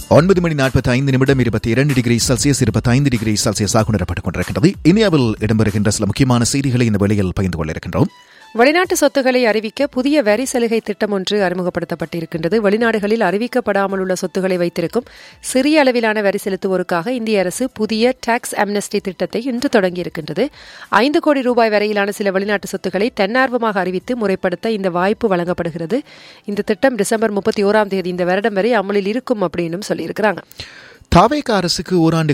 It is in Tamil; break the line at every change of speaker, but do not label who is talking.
ஒன்பது மணி நாற்பத்தி ஐந்து நிமிடம் இருபத்தி இரண்டு டிகிரி செல்சியஸ் இருபத்தி ஐந்து டிகிரி செல்சியஸாக உணரப்பட்டுக் கொண்டிருக்கின்றது இந்தியாவில் இடம்பெறுகின்ற சில முக்கியமான செய்திகளை இந்த வேளையில் பகிர்ந்து கொள்ள இருக்கின்றோம்
வெளிநாட்டு சொத்துக்களை அறிவிக்க புதிய வரி சலுகை திட்டம் ஒன்று அறிமுகப்படுத்தப்பட்டிருக்கின்றது வெளிநாடுகளில் அறிவிக்கப்படாமல் உள்ள சொத்துக்களை வைத்திருக்கும் சிறிய அளவிலான வரி செலுத்துவோருக்காக இந்திய அரசு புதிய டாக்ஸ் அம்னஸ்டி திட்டத்தை இன்று தொடங்கியிருக்கின்றது ஐந்து கோடி ரூபாய் வரையிலான சில வெளிநாட்டு சொத்துக்களை தன்னார்வமாக அறிவித்து முறைப்படுத்த இந்த வாய்ப்பு வழங்கப்படுகிறது இந்த திட்டம் டிசம்பர் முப்பத்தி ஓராம் தேதி இந்த வருடம் வரை அமலில் இருக்கும் அப்படின்னு சொல்லியிருக்கிறாங்க
தாவேக அரசுக்கு ஓராண்டு